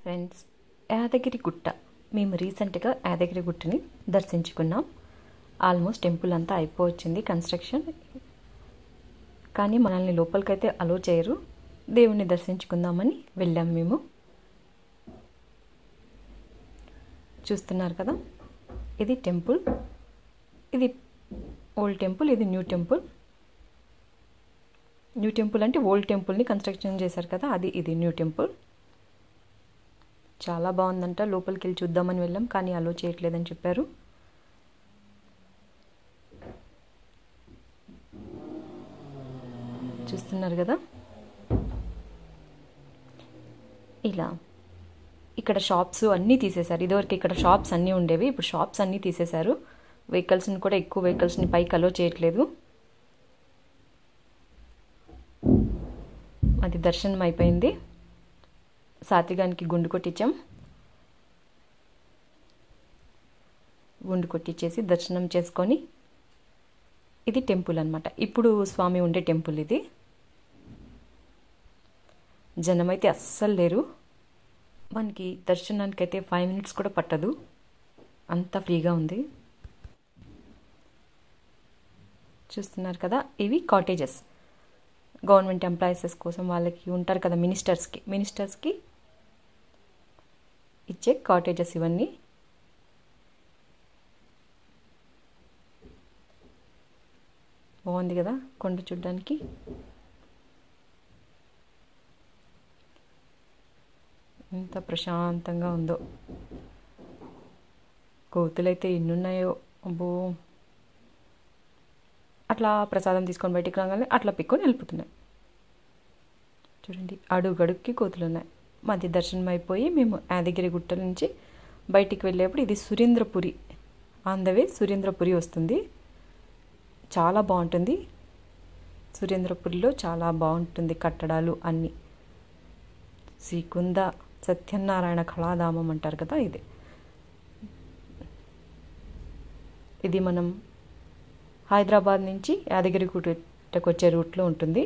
friends Yadagiri Gutta మేము రీసెంట్గా యాదగిరి గుట్టని దర్శించుకున్నాం ఆల్మోస్ట్ టెంపుల్ అంతా అయిపోవచ్చింది కన్స్ట్రక్షన్ కానీ మనల్ని లోపలికైతే అలో చేయరు దేవుణ్ణి దర్శించుకుందామని వెళ్ళాం మేము చూస్తున్నారు కదా ఇది టెంపుల్ ఇది ఓల్డ్ టెంపుల్ ఇది న్యూ టెంపుల్ న్యూ టెంపుల్ అంటే ఓల్డ్ టెంపుల్ని కన్స్ట్రక్షన్ చేశారు కదా అది ఇది న్యూ టెంపుల్ చాలా బాగుందంట లోపలికి వెళ్ళి చూద్దామని వెళ్ళాం కానీ అలో చేయట్లేదని చెప్పారు చూస్తున్నారు కదా ఇలా ఇక్కడ షాప్స్ అన్నీ తీసేశారు ఇదివరకు ఇక్కడ షాప్స్ అన్నీ ఉండేవి ఇప్పుడు షాప్స్ అన్నీ తీసేశారు వెహికల్స్ని కూడా ఎక్కువ వెహికల్స్ని పైకి అలో చేయట్లేదు అది దర్శనం అయిపోయింది సాత్విగానికి గుండు కొట్టించాం గుండు కొట్టించేసి దర్శనం చేసుకొని ఇది టెంపుల్ అనమాట ఇప్పుడు స్వామి ఉండే టెంపుల్ ఇది జనం అయితే అస్సలు లేరు మనకి దర్శనానికి అయితే ఫైవ్ మినిట్స్ కూడా పట్టదు అంత ఫ్రీగా ఉంది చూస్తున్నారు కదా ఇవి కాటేజెస్ గవర్నమెంట్ ఎంప్లాయీసెస్ కోసం వాళ్ళకి ఉంటారు కదా మినిస్టర్స్కి మినిస్టర్స్కి ఇచ్చే కాటేజెస్ ఇవన్నీ బాగుంది కదా కొండ చూడ్డానికి ఎంత ప్రశాంతంగా ఉందో కోతులైతే ఎన్నున్నాయో అబ్బో అట్లా ప్రసాదం తీసుకొని బయటికి రాగానే అట్లా పిక్కొని వెళ్ళిపోతున్నాయి చూడండి అడుగడుక్కి కోతులు ఉన్నాయి మాది దర్శనం అయిపోయి మేము యాదగిరి గుట్ట నుంచి బయటికి వెళ్ళేప్పుడు ఇది Surendrapuri on the way Surendrapuri వస్తుంది చాలా బాగుంటుంది సురేంద్రపురిలో చాలా బాగుంటుంది కట్టడాలు అన్నీ శ్రీకుంద సత్యనారాయణ కళాధామం అంటారు కదా ఇది ఇది మనం హైదరాబాద్ నుంచి యాదగిరి గుట్టకు వచ్చే రూట్లో ఉంటుంది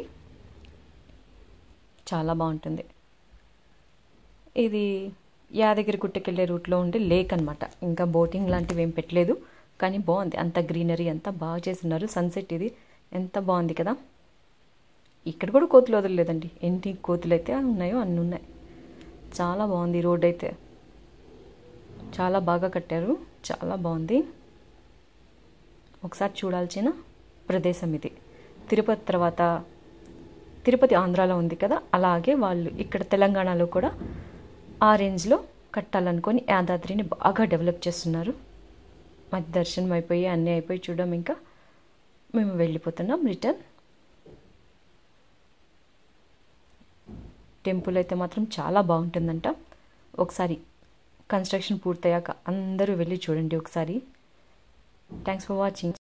చాలా బాగుంటుంది ఇది యాదగిరి గుట్టకి వెళ్ళే రూట్లో ఉండే లేక్ అనమాట ఇంకా బోటింగ్ లాంటివి ఏం పెట్టలేదు కానీ బాగుంది అంత గ్రీనరీ అంతా బాగా చేస్తున్నారు సన్సెట్ ఇది ఎంత బాగుంది కదా ఇక్కడ కూడా కోతులు వదలలేదండి ఎన్ని కోతులు అయితే ఉన్నాయో అన్ని ఉన్నాయి చాలా బాగుంది రోడ్ అయితే చాలా బాగా కట్టారు చాలా బాగుంది ఒకసారి చూడాల్సిన ప్రదేశం ఇది తిరుపతి తర్వాత తిరుపతి ఆంధ్రాలో ఉంది కదా అలాగే వాళ్ళు ఇక్కడ తెలంగాణలో కూడా ఆ రేంజ్లో కట్టాలనుకొని యాదాద్రిని బాగా డెవలప్ చేస్తున్నారు మాది దర్శనం అయిపోయి అన్నీ అయిపోయి చూడడం ఇంకా మేము వెళ్ళిపోతున్నాం రిటర్న్ టెంపుల్ అయితే మాత్రం చాలా బాగుంటుందంట ఒకసారి కన్స్ట్రక్షన్ పూర్తయ్యాక అందరూ వెళ్ళి చూడండి ఒకసారి థ్యాంక్స్ ఫర్ వాచింగ్